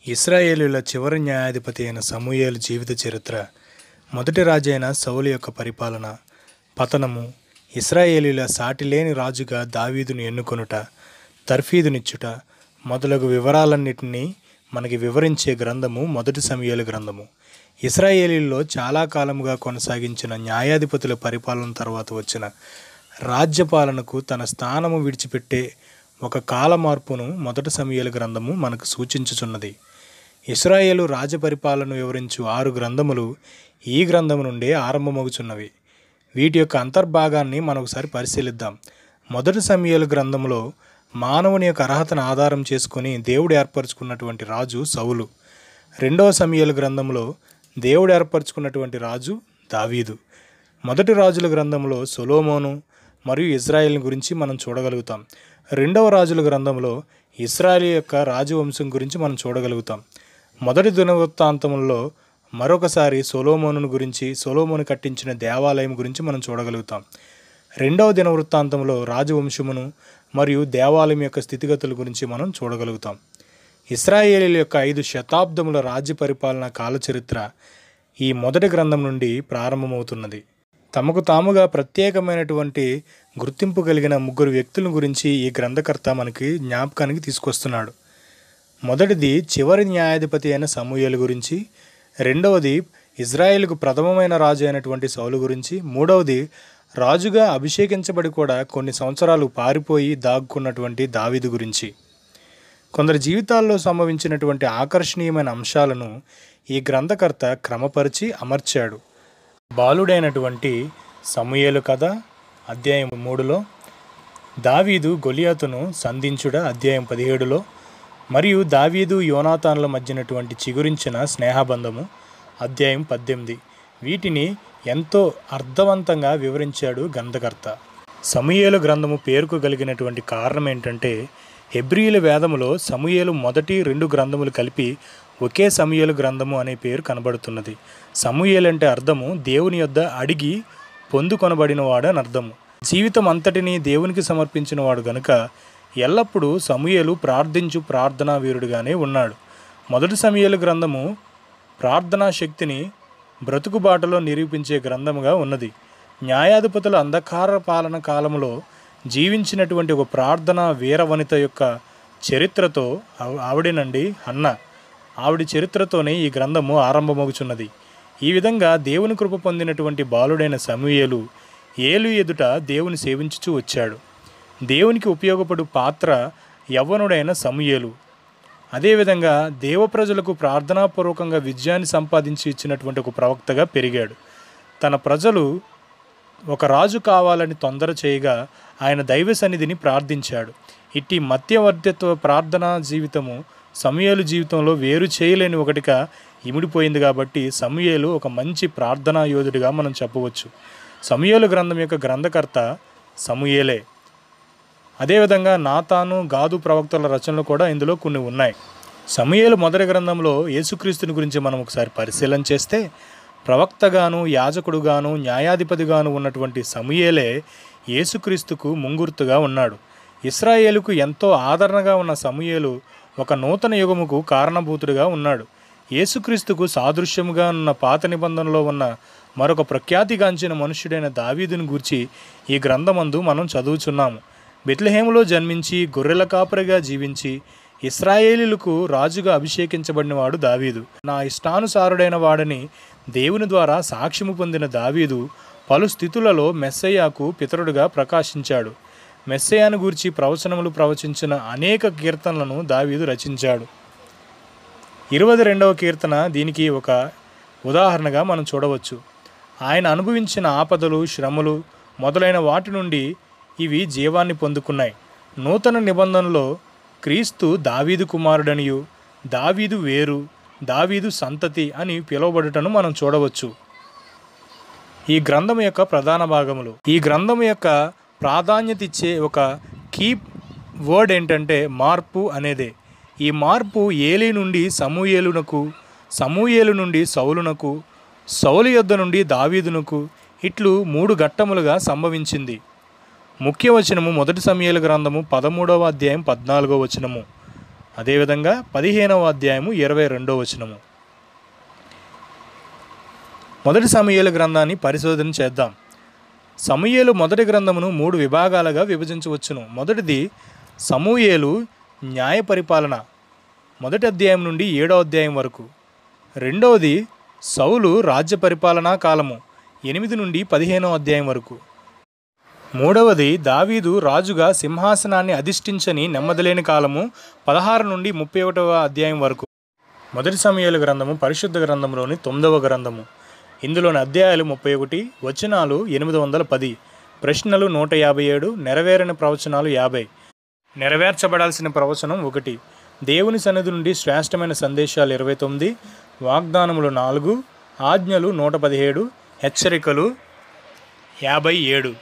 ఇస్రాయేలీల చివరి న్యాయాధిపతి అయిన సమూయేలు జీవిత చరిత్ర మొదటి రాజైన సౌలు యొక్క పరిపాలన పతనము ఇస్రాయేలీల సాటిలేని రాజుగా దావీదును ఎన్నుకొనుట తర్ఫీదునిచ్చుట మొదలగు వివరాలన్నిటినీ మనకి వివరించే గ్రంథము మొదటి సమయాల గ్రంథము ఇస్రాయేలీల్లో చాలా కాలముగా కొనసాగించిన న్యాయాధిపతుల పరిపాలన తర్వాత వచ్చిన రాజ్యపాలనకు తన స్థానము విడిచిపెట్టే ఒక కాల మార్పును మొదటి సమయాల గ్రంథము మనకు సూచించుచున్నది ఇస్రాయేలు రాజపరిపాలన వివరించు ఆరు గ్రంథములు ఈ గ్రంథము నుండే ఆరంభమగుచున్నవి వీటి యొక్క అంతర్భాగాన్ని మనం ఒకసారి పరిశీలిద్దాం మొదటి సమయాల గ్రంథంలో మానవుని యొక్క అర్హతను ఆధారం చేసుకొని దేవుడు ఏర్పరచుకున్నటువంటి రాజు సౌలు రెండవ సమయాల గ్రంథంలో దేవుడు ఏర్పరచుకున్నటువంటి రాజు దావీదు మొదటి రాజుల గ్రంథంలో సొలోమోను మరియు ఇజ్రాయెల్ గురించి మనం చూడగలుగుతాం రెండవ రాజుల గ్రంథంలో ఇస్రాయల్ యొక్క రాజవంశం గురించి మనం చూడగలుగుతాం మొదటి దినవృత్తాంతంలో మరొకసారి సొలోమోను గురించి సొలోమోను కట్టించిన దేవాలయం గురించి మనం చూడగలుగుతాం రెండవ దినవృత్తాంతంలో రాజవంశమును మరియు దేవాలయం యొక్క స్థితిగతుల గురించి మనం చూడగలుగుతాం ఇస్రాయేలీల యొక్క ఐదు శతాబ్దముల రాజ్య పరిపాలన కాలచరిత్ర ఈ మొదటి గ్రంథం నుండి ప్రారంభమవుతున్నది తమకు తాముగా ప్రత్యేకమైనటువంటి గుర్తింపు కలిగిన ముగ్గురు వ్యక్తుల గురించి ఈ గ్రంథకర్త మనకి జ్ఞాపకానికి తీసుకొస్తున్నాడు మొదటిది చివరి న్యాయాధిపతి అయిన సమూయేలు గురించి రెండవది ఇజ్రాయేల్కు ప్రథమమైన రాజు అయినటువంటి సౌలు గురించి మూడవది రాజుగా అభిషేకించబడి కూడా కొన్ని సంవత్సరాలు పారిపోయి దాక్కున్నటువంటి దావీదు గురించి కొందరి జీవితాల్లో సంభవించినటువంటి ఆకర్షణీయమైన అంశాలను ఈ గ్రంథకర్త క్రమపరిచి అమర్చాడు బాలుడైనటువంటి సమూయేలు కథ అధ్యాయం మూడులో దావీదు గొలియాతును సంధించుట అధ్యాయం పదిహేడులో మరియు దావీదు యోనాతాన్ల మధ్యనటువంటి చిగురించిన స్నేహబంధము అధ్యాయం పద్దెనిమిది వీటిని ఎంతో అర్థవంతంగా వివరించాడు గ్రంథకర్త సమూయేలు గ్రంథము పేరుకు కలిగినటువంటి కారణం ఏంటంటే హెబ్రియుల వేదములో సమూయేలు మొదటి రెండు గ్రంథములు కలిపి ఒకే సమూయేలు గ్రంథము అనే పేరు కనబడుతున్నది సమూయేలు అంటే అర్థము దేవుని యొద్ద అడిగి పొందుకొనబడినవాడు అని అర్థము జీవితం అంతటినీ దేవునికి సమర్పించినవాడు గనుక ఎల్లప్పుడూ సమూయేలు ప్రార్థించు ప్రార్థనా వీరుడుగానే ఉన్నాడు మొదటి సమూయేలు గ్రంథము ప్రార్థనా శక్తిని బ్రతుకుబాటలో నిరూపించే గ్రంథముగా ఉన్నది న్యాయాధిపతుల అంధకార పాలన కాలంలో జీవించినటువంటి ఒక ప్రార్థన వీరవనిత యొక్క చరిత్రతో ఆవ- ఆవిడేనండి అన్న ఆవిడ చరిత్రతోనే ఈ గ్రంథము ఆరంభమవుచున్నది ఈ విధంగా దేవుని కృప పొందినటువంటి బాలుడైన సమూయేలు ఏలు ఎదుట దేవుని సేవించుచూ వచ్చాడు దేవునికి ఉపయోగపడు పాత్ర యవ్వనుడైన సమూయేలు అదేవిధంగా దేవ ప్రజలకు ప్రార్థనాపూర్వకంగా విజయాన్ని సంపాదించి ఇచ్చినటువంటి ఒక ప్రవక్తగా పెరిగాడు తన ప్రజలు ఒక రాజు కావాలని తొందర చేయగా ఆయన దైవ సన్నిధిని ప్రార్థించాడు ఇట్టి మధ్యవర్తిత్వ ప్రార్థనా జీవితము సమూయేలు జీవితంలో వేరు చేయలేని ఒకటిగా ఇమిడిపోయింది కాబట్టి సమూయేలు ఒక మంచి ప్రార్థనా యోధుడిగా మనం చెప్పవచ్చు సమూయేలు గ్రంథం యొక్క గ్రంథకర్త సమూయేలే అదేవిధంగా నాతాను గాదు ప్రవక్తల రచనలు కూడా ఇందులో కొన్ని ఉన్నాయి సమూయేలు మొదటి గ్రంథంలో యేసుక్రీస్తుని గురించి మనం ఒకసారి పరిశీలన చేస్తే ప్రవక్తగాను యాజకుడుగాను న్యాయాధిపతిగాను ఉన్నటువంటి సమూయేలే యేసుక్రీస్తుకు ముంగుర్తుగా ఉన్నాడు ఇస్రాయేలుకు ఎంతో ఆదరణగా ఉన్న సమూయేలు ఒక నూతన యుగముకు కారణభూతుడిగా ఉన్నాడు యేసుక్రీస్తుకు సాదృశ్యముగా ఉన్న పాత నిబంధనలో ఉన్న మరొక ప్రఖ్యాతిగాంచిన మనుష్యుడైన దావీదుని గూర్చి ఈ గ్రంథమందు మనం చదువుచున్నాము బెత్లహేములో జన్మించి గొర్రెల కాపరిగా జీవించి ఇస్రాయేలీలకు రాజుగా అభిషేకించబడినవాడు దావీదు నా ఇష్టానుసారుడైన వాడని దేవుని ద్వారా సాక్ష్యము పొందిన దావీదు పలు స్థితులలో మెస్సయ్యాకు పితరుడుగా ప్రకాశించాడు మెస్సయ్యాను గూర్చి ప్రవచనములు ప్రవచించిన అనేక కీర్తనలను దావీదు రచించాడు ఇరవై రెండవ కీర్తన దీనికి ఒక ఉదాహరణగా మనం చూడవచ్చు ఆయన అనుభవించిన ఆపదలు శ్రమలు మొదలైన వాటి నుండి ఇవి జీవాన్ని పొందుకున్నాయి నూతన నిబంధనలో క్రీస్తు దావీదు కుమారుడనియు దావీదు వేరు దావీదు సంతతి అని పిలువబడుటను మనం చూడవచ్చు ఈ గ్రంథం యొక్క ప్రధాన భాగములు ఈ గ్రంథం యొక్క ప్రాధాన్యత ఇచ్చే ఒక కీ వర్డ్ ఏంటంటే మార్పు అనేదే ఈ మార్పు ఏలి నుండి సమూయేలునకు సమూయేలు నుండి సౌలునకు సౌలు యొద్ద నుండి దావీదునకు ఇట్లు మూడు ఘట్టములుగా సంభవించింది ముఖ్య వచనము మొదటి సమయాల గ్రంథము పదమూడవ అధ్యాయం పద్నాలుగో వచనము అదేవిధంగా పదిహేనవ అధ్యాయము ఇరవై రెండవ వచనము మొదటి సమూయేలు గ్రంథాన్ని పరిశోధన చేద్దాం సమూయేలు మొదటి గ్రంథమును మూడు విభాగాలుగా విభజించవచ్చును మొదటిది సమూయేలు న్యాయ పరిపాలన మొదటి అధ్యాయం నుండి ఏడో అధ్యాయం వరకు రెండవది సౌలు రాజ్య పరిపాలనా కాలము ఎనిమిది నుండి పదిహేనో అధ్యాయం వరకు మూడవది దావీదు రాజుగా సింహాసనాన్ని అధిష్ఠించని నెమ్మదిలేని కాలము పదహారు నుండి ముప్పై ఒకటవ అధ్యాయం వరకు మొదటి సమయాల గ్రంథము పరిశుద్ధ గ్రంథంలోని తొమ్మిదవ గ్రంథము ఇందులోని అధ్యాయాలు ముప్పై ఒకటి వచనాలు ఎనిమిది వందల పది ప్రశ్నలు నూట యాభై ఏడు నెరవేరని ప్రవచనాలు యాభై నెరవేర్చబడాల్సిన ప్రవచనం ఒకటి దేవుని సన్నిధి నుండి శ్రేష్టమైన సందేశాలు ఇరవై తొమ్మిది వాగ్దానములు నాలుగు ఆజ్ఞలు నూట పదిహేడు హెచ్చరికలు యాభై ఏడు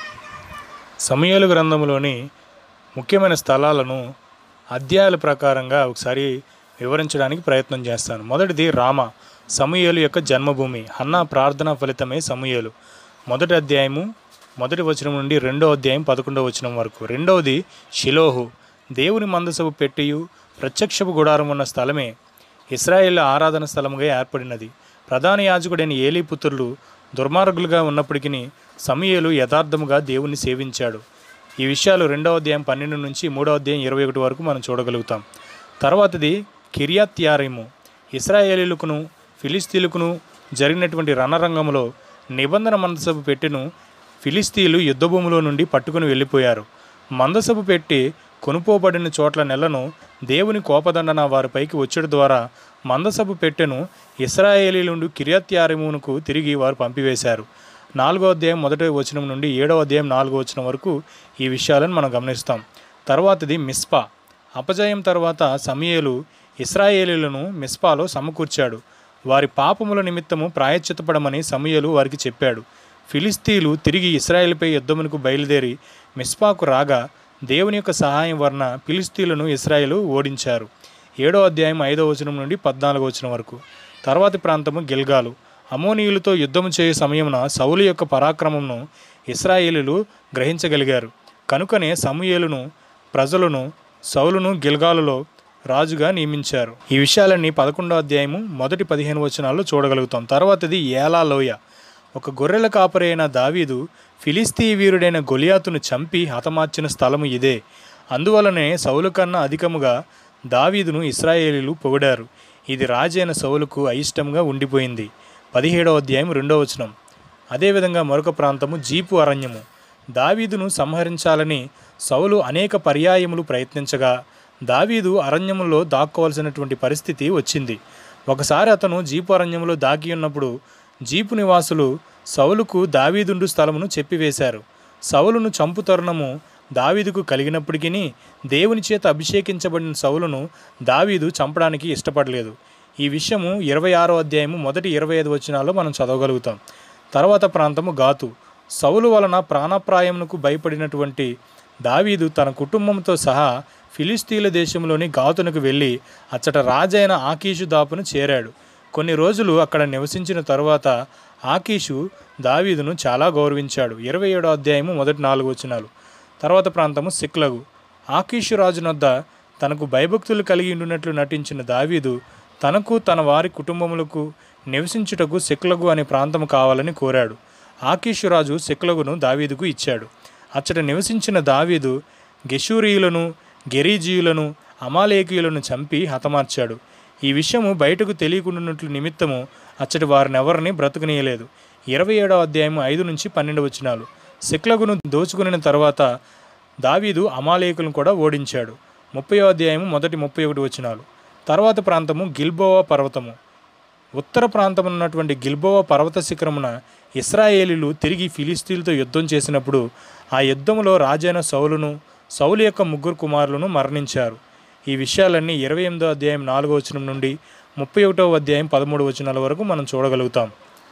సమయాలు గ్రంథంలోని ముఖ్యమైన స్థలాలను అధ్యాయాల ప్రకారంగా ఒకసారి వివరించడానికి ప్రయత్నం చేస్తాను మొదటిది రామ సమూయేలు యొక్క జన్మభూమి హన్నా ప్రార్థన ఫలితమే సమూయేలు మొదటి అధ్యాయము మొదటి వచనం నుండి రెండో అధ్యాయం పదకొండవ వచనం వరకు రెండవది షిలోహు దేవుని మందసపు పెట్టియు ప్రత్యక్షపు గుడారం ఉన్న స్థలమే ఇస్రాయేల్ ఆరాధన స్థలముగా ఏర్పడినది ప్రధాన యాజకుడైన ఏలీ పుత్రులు దుర్మార్గులుగా ఉన్నప్పటికీ సమూయేలు యథార్థముగా దేవుని సేవించాడు ఈ విషయాలు రెండవ అధ్యాయం పన్నెండు నుంచి మూడవ అధ్యాయం ఇరవై ఒకటి వరకు మనం చూడగలుగుతాం తర్వాతది కిరియాత్యారిము ఇస్రాయేలీలకును ఫిలిస్తీన్లకును జరిగినటువంటి రణరంగంలో నిబంధన మందసపు పెట్టెను ఫిలిస్తీన్లు యుద్ధభూమిలో నుండి పట్టుకుని వెళ్ళిపోయారు మందసపు పెట్టి కొనుపోబడిన చోట్ల నెలను దేవుని కోపదండన వారిపైకి వచ్చుట ద్వారా మందసపు పెట్టెను ఇస్రాయేలీలుండు కిరియత్యారిమునకు తిరిగి వారు పంపివేశారు నాలుగో అధ్యాయం మొదటి వచనం నుండి ఏడవ అధ్యాయం నాలుగో వచనం వరకు ఈ విషయాలను మనం గమనిస్తాం తర్వాతది మిస్పా అపజయం తర్వాత సమయలు ఇస్రాయేలీలను మిస్పాలో సమకూర్చాడు వారి పాపముల నిమిత్తము ప్రాయశ్చిత్తపడమని సమయలు వారికి చెప్పాడు ఫిలిస్తీన్లు తిరిగి ఇస్రాయేల్పై యుద్ధమునకు బయలుదేరి మిస్పాకు రాగా దేవుని యొక్క సహాయం వలన ఫిలిస్తీన్లను ఇస్రాయేలు ఓడించారు ఏడో అధ్యాయం ఐదో వచనం నుండి పద్నాలుగో వచనం వరకు తర్వాతి ప్రాంతము గిల్గాలు అమోనీయులతో యుద్ధము చేయు సమయమున సౌలు యొక్క పరాక్రమమును ఇస్రాయేలీలు గ్రహించగలిగారు కనుకనే సమూయేలును ప్రజలను సౌలును గిల్గాలులో రాజుగా నియమించారు ఈ విషయాలన్నీ పదకొండో అధ్యాయము మొదటి పదిహేను వచనాల్లో చూడగలుగుతాం తర్వాతది ఏలా లోయ ఒక గొర్రెల కాపరి అయిన దావీదు ఫిలిస్తీ వీరుడైన గొలియాతును చంపి హతమార్చిన స్థలము ఇదే అందువలనే సౌలు కన్నా అధికముగా దావీదును ఇస్రాయేలీలు పొగిడారు ఇది రాజైన సౌలుకు అయిష్టంగా ఉండిపోయింది పదిహేడవ అధ్యాయం రెండవ వచనం అదేవిధంగా మరొక ప్రాంతము జీపు అరణ్యము దావీదును సంహరించాలని సౌలు అనేక పర్యాయములు ప్రయత్నించగా దావీదు అరణ్యములో దాక్కోవాల్సినటువంటి పరిస్థితి వచ్చింది ఒకసారి అతను జీపు అరణ్యంలో దాగి ఉన్నప్పుడు జీపు నివాసులు సౌలుకు దావీదుండు స్థలమును చెప్పివేశారు సౌలును చంపు తరుణము దావీదుకు కలిగినప్పటికీ దేవుని చేత అభిషేకించబడిన సౌలును దావీదు చంపడానికి ఇష్టపడలేదు ఈ విషయము ఇరవై ఆరో అధ్యాయము మొదటి ఇరవై ఐదు వచనాల్లో మనం చదవగలుగుతాం తర్వాత ప్రాంతము గాతు సౌలు వలన ప్రాణప్రాయమునకు భయపడినటువంటి దావీదు తన కుటుంబంతో సహా ఫిలిస్తీన్ల దేశంలోని గాతునకు వెళ్ళి అచ్చట రాజైన ఆకీషు దాపును చేరాడు కొన్ని రోజులు అక్కడ నివసించిన తరువాత ఆకీషు దావీదును చాలా గౌరవించాడు ఇరవై ఏడో అధ్యాయము మొదటి నాలుగు వచనాలు తర్వాత ప్రాంతము సిక్లగు ఆకీషు రాజునొద్ద తనకు భయభక్తులు కలిగి ఉండినట్లు నటించిన దావీదు తనకు తన వారి కుటుంబములకు నివసించుటకు సిక్లగు అనే ప్రాంతం కావాలని కోరాడు ఆకీషు రాజు సిక్లగును దావీదుకు ఇచ్చాడు అచ్చట నివసించిన దావీదు గెషూరీయులను గెరీజీయులను అమాలేకీయులను చంపి హతమార్చాడు ఈ విషయము బయటకు తెలియకుండాన్నట్లు నిమిత్తము అచ్చటి వారినెవరిని బ్రతకనీయలేదు ఇరవై ఏడవ అధ్యాయం ఐదు నుంచి పన్నెండు వచనాలు సిక్లగును దోచుకుని తర్వాత దావీదు అమాలేకులను కూడా ఓడించాడు ముప్పై అధ్యాయము మొదటి ముప్పై ఒకటి వచనాలు తర్వాత ప్రాంతము గిల్బోవా పర్వతము ఉత్తర ప్రాంతమున్నటువంటి గిల్బోవా పర్వత శిఖరమున ఇస్రాయేలీలు తిరిగి ఫిలిస్తీన్లతో యుద్ధం చేసినప్పుడు ఆ యుద్ధములో రాజైన సౌలును సౌలు యొక్క ముగ్గురు కుమారులను మరణించారు ఈ విషయాలన్నీ ఇరవై ఎనిమిదో అధ్యాయం నాలుగో వచనం నుండి ముప్పై ఒకటవ అధ్యాయం పదమూడు వచనాల వరకు మనం చూడగలుగుతాం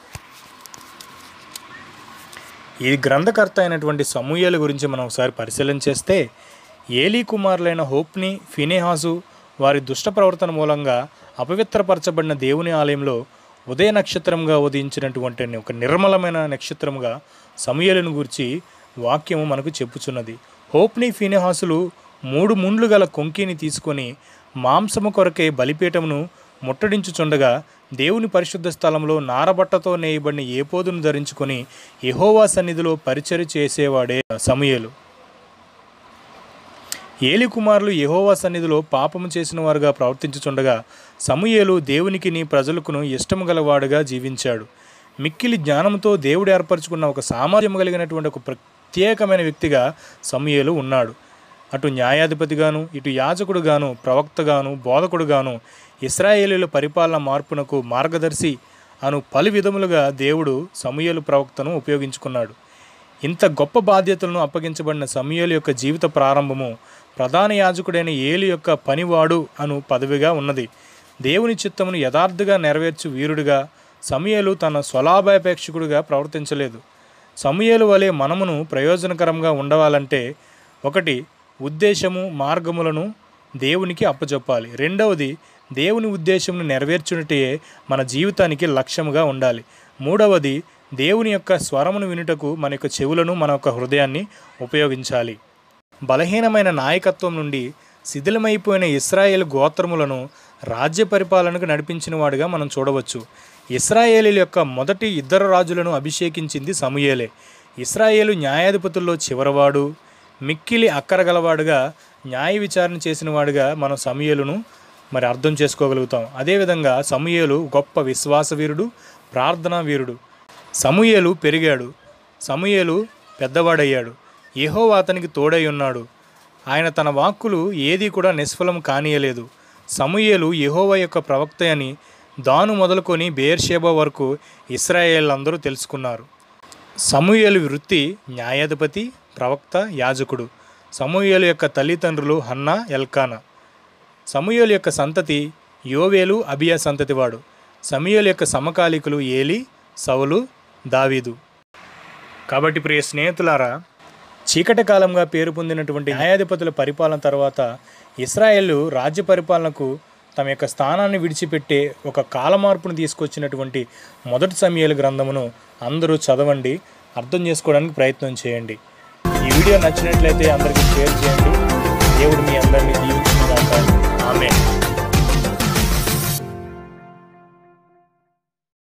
ఈ గ్రంథకర్త అయినటువంటి సమూహల గురించి మనం ఒకసారి పరిశీలన చేస్తే ఏలీ కుమారులైన హోప్ని ఫినేహాసు వారి దుష్ట ప్రవర్తన మూలంగా అపవిత్రపరచబడిన దేవుని ఆలయంలో ఉదయ నక్షత్రంగా ఉదయించినటువంటి ఒక నిర్మలమైన నక్షత్రముగా సమూహలను గురించి వాక్యము మనకు చెప్పుచున్నది హోప్ని ఫినేహాసులు మూడు ముండ్లు గల కొంకిని తీసుకొని మాంసము కొరకే బలిపీఠమును ముట్టడించుచుండగా దేవుని పరిశుద్ధ స్థలంలో నారబట్టతో నేయబడిన ఏపోదును ధరించుకొని యెహోవా సన్నిధిలో పరిచర్య చేసేవాడే సమూయేలు ఏలి కుమారులు యెహోవా సన్నిధిలో పాపము చేసిన వారుగా ప్రవర్తించుచుండగా సమూయేలు దేవునికిని ప్రజలకును ఇష్టము గలవాడుగా జీవించాడు మిక్కిలి జ్ఞానంతో దేవుడు ఏర్పరచుకున్న ఒక సామర్థ్యం కలిగినటువంటి ఒక ప్రత్యేకమైన వ్యక్తిగా సమూయేలు ఉన్నాడు అటు న్యాయాధిపతిగాను ఇటు యాజకుడుగాను ప్రవక్తగాను బోధకుడుగాను ఇస్రాయేలీల పరిపాలన మార్పునకు మార్గదర్శి అను పలు విధములుగా దేవుడు సమూయేలు ప్రవక్తను ఉపయోగించుకున్నాడు ఇంత గొప్ప బాధ్యతలను అప్పగించబడిన సమూయేలు యొక్క జీవిత ప్రారంభము ప్రధాన యాజకుడైన ఏలి యొక్క పనివాడు అను పదవిగా ఉన్నది దేవుని చిత్తమును యథార్థగా నెరవేర్చు వీరుడిగా సమూయేలు తన స్వలాభాపేక్షకుడిగా ప్రవర్తించలేదు సమూయేలు వలె మనమును ప్రయోజనకరంగా ఉండవాలంటే ఒకటి ఉద్దేశము మార్గములను దేవునికి అప్పచెప్పాలి రెండవది దేవుని ఉద్దేశమును నెరవేర్చునటే మన జీవితానికి లక్ష్యముగా ఉండాలి మూడవది దేవుని యొక్క స్వరమును వినుటకు మన యొక్క చెవులను మన యొక్క హృదయాన్ని ఉపయోగించాలి బలహీనమైన నాయకత్వం నుండి శిథిలమైపోయిన ఇస్రాయేల్ గోత్రములను రాజ్య పరిపాలనకు నడిపించిన వాడిగా మనం చూడవచ్చు ఇస్రాయేలీల యొక్క మొదటి ఇద్దరు రాజులను అభిషేకించింది సమూయేలే ఇస్రాయేలు న్యాయాధిపతుల్లో చివరివాడు మిక్కిలి అక్కరగలవాడుగా న్యాయ విచారణ చేసిన వాడుగా మనం సమూయేలును మరి అర్థం చేసుకోగలుగుతాం అదేవిధంగా సమూయేలు గొప్ప విశ్వాస వీరుడు ప్రార్థనా వీరుడు సమూయేలు పెరిగాడు సమూయేలు పెద్దవాడయ్యాడు యెహోవా అతనికి తోడై ఉన్నాడు ఆయన తన వాక్కులు ఏది కూడా నిష్ఫలం కానీయలేదు సమూయేలు యెహోవా యొక్క ప్రవక్త అని దాను మొదలుకొని బేర్షేబా వరకు ఇస్రాయేల్ అందరూ తెలుసుకున్నారు సమూయేలు వృత్తి న్యాయాధిపతి ప్రవక్త యాజకుడు సమూయేలు యొక్క తల్లిదండ్రులు హన్నా ఎల్కానా సమూయేలు యొక్క సంతతి యోవేలు అబియా సంతతివాడు సమూయేలు యొక్క సమకాలికులు ఏలి సౌలు దావీదు కాబట్టి ప్రియ స్నేహితులారా చీకటి కాలంగా పేరు పొందినటువంటి న్యాయాధిపతుల పరిపాలన తర్వాత ఇస్రాయేల్ రాజ్య పరిపాలనకు తమ యొక్క స్థానాన్ని విడిచిపెట్టే ఒక కాలమార్పును తీసుకొచ్చినటువంటి మొదటి సమయాల గ్రంథమును అందరూ చదవండి అర్థం చేసుకోవడానికి ప్రయత్నం చేయండి ఈ వీడియో నచ్చినట్లయితే అందరికీ షేర్ చేయండి దేవుడు మీ అందరినీ దీవించిన ఆమె